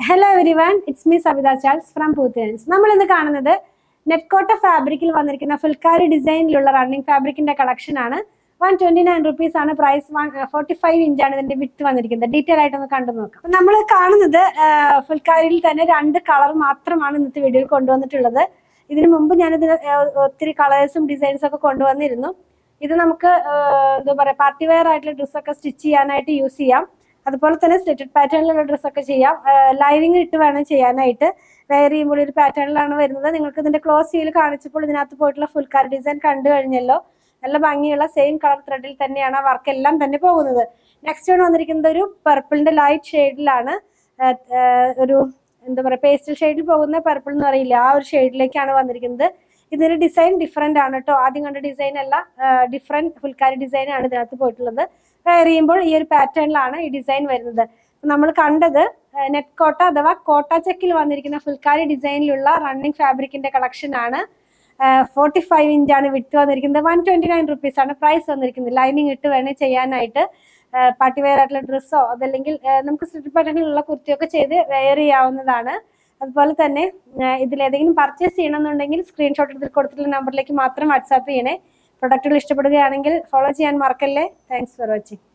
hello everyone it's me Savitha Charles from Poothans നമ്മൾ ഇന്ന് കാണുന്നത് നെറ്റ്കോട്ട ഫാബ്രിക്കിൽ വന്നിരിക്കുന്ന ഫുൽക്കാരി ഡിസൈനിലുള്ള റണ്ണിങ് ഫാബ്രിക്കിന്റെ കളക്ഷൻ ആണ് വൺ ട്വന്റി നയൻ റുപ്പീസ് ആണ് പ്രൈസ് വൺ ഫോർട്ടി ഫൈവ് ഇഞ്ചാണ് ഇതിന്റെ വിത്ത് വന്നിരിക്കുന്നത് ഡീറ്റെയിൽ ആയിട്ട് ഒന്ന് കണ്ടു നോക്കാം നമ്മൾ കാണുന്നത് ഫുൽക്കാരിയിൽ തന്നെ രണ്ട് കളർ മാത്രമാണ് ഇന്നത്തെ വീഡിയോയിൽ കൊണ്ടുവന്നിട്ടുള്ളത് ഇതിനു മുമ്പ് ഞാനിതിന് ഏഹ്, ഒത്തിരി കളേഴ്സും ഡിസൈൻസും ഒക്കെ കൊണ്ടുവന്നിരുന്നു ഇത് നമുക്ക് ഏഹ്, എന്താ പറയുക പാർട്ടി വെയർ ആയിട്ടുള്ള ഡ്രസ്സൊക്കെ സ്റ്റിച്ച് ചെയ്യാനായിട്ട് യൂസ് ചെയ്യാം അതുപോലെ തന്നെ സ്ലിറ്റഡ് പാറ്റേണിലുള്ള ഡ്രസ്സൊക്കെ ചെയ്യാം ലൈനിങ് ഇട്ട് വേണം ചെയ്യാനായിട്ട് വെയർ ചെയ്യുമ്പോൾ ഒരു പാറ്റേണിലാണ് വരുന്നത് നിങ്ങൾക്ക് ഇതിന്റെ ക്ലോസ് ചെയ്യൽ കാണിച്ചപ്പോൾ ഇതിനകത്ത് പോയിട്ടുള്ള ഫുൾ കാർ ഡിസൈൻ കണ്ടു കഴിഞ്ഞല്ലോ നല്ല ഭംഗിയുള്ള സെയിം കളർ ത്രെഡിൽ തന്നെയാണ് ആ വർക്ക് എല്ലാം തന്നെ പോകുന്നത് നെക്സ്റ്റ് ആണ് വന്നിരിക്കുന്നത് ഒരു പർപ്പിളിന്റെ ലൈറ്റ് ഷെയ്ഡിലാണ് ഒരു എന്താ പറയുക പേസ്റ്റൽ ഷെയ്ഡിൽ പോകുന്ന പർപ്പിൾ എന്ന് പറയില്ല ആ ഒരു ഷെയ്ഡിലേക്കാണ് വന്നിരിക്കുന്നത് ഇതിന്റെ ഡിസൈൻ ഡിഫറെന്റ് ആണ് കേട്ടോ ആദ്യം കണ്ട ഡിസൈൻ അല്ല ഡിഫറെന്റ് ഫുൾക്കാരി ഡിസൈൻ ആണ് ഇതിനകത്ത് പോയിട്ടുള്ളത് വെയർ ചെയ്യുമ്പോൾ ഈ ഒരു പാറ്റേണിലാണ് ഈ ഡിസൈൻ വരുന്നത് നമ്മൾ കണ്ടത് നെറ്റ് കോട്ട അഥവാ കോട്ട ചെക്കിൽ വന്നിരിക്കുന്ന ഫുൽക്കാരി ഡിസൈനിലുള്ള റണ്ണിങ് ഫാബ്രിക്കിന്റെ കളക്ഷൻ ആണ് ഫോർട്ടി ഫൈവ് ഇഞ്ചാണ് വിട്ട് വന്നിരിക്കുന്നത് വൺ ട്വന്റി നയൻ റുപ്പീസ് ആണ് പ്രൈസ് വന്നിരിക്കുന്നത് ലൈനിങ് ഇട്ട് വേണേൽ ചെയ്യാനായിട്ട് പാർട്ടി വെയർ ആയിട്ടുള്ള ഡ്രസ്സോ അതല്ലെങ്കിൽ ആ, നമുക്ക് സ്ലിറ്റ് പാറ്റേണിലുള്ള കുർത്തിയൊക്കെ ചെയ്ത് വെയർ ചെയ്യാവുന്നതാണ് അതുപോലെ തന്നെ ആ, ഇതിലേതെങ്കിലും പർച്ചേസ് ചെയ്യണമെന്നുണ്ടെങ്കിൽ സ്ക്രീൻഷോട്ട് എടുത്ത് കൊടുത്തിട്ടുള്ള നമ്പറിലേക്ക് മാത്രം വാട്സാപ്പ് ചെയ്യണേ പ്രൊഡക്റ്റുകൾ ഇഷ്ടപ്പെടുകയാണെങ്കിൽ ഫോളോ ചെയ്യാൻ മറക്കല്ലേ താങ്ക്സ് ഫോർ വാച്ചിങ്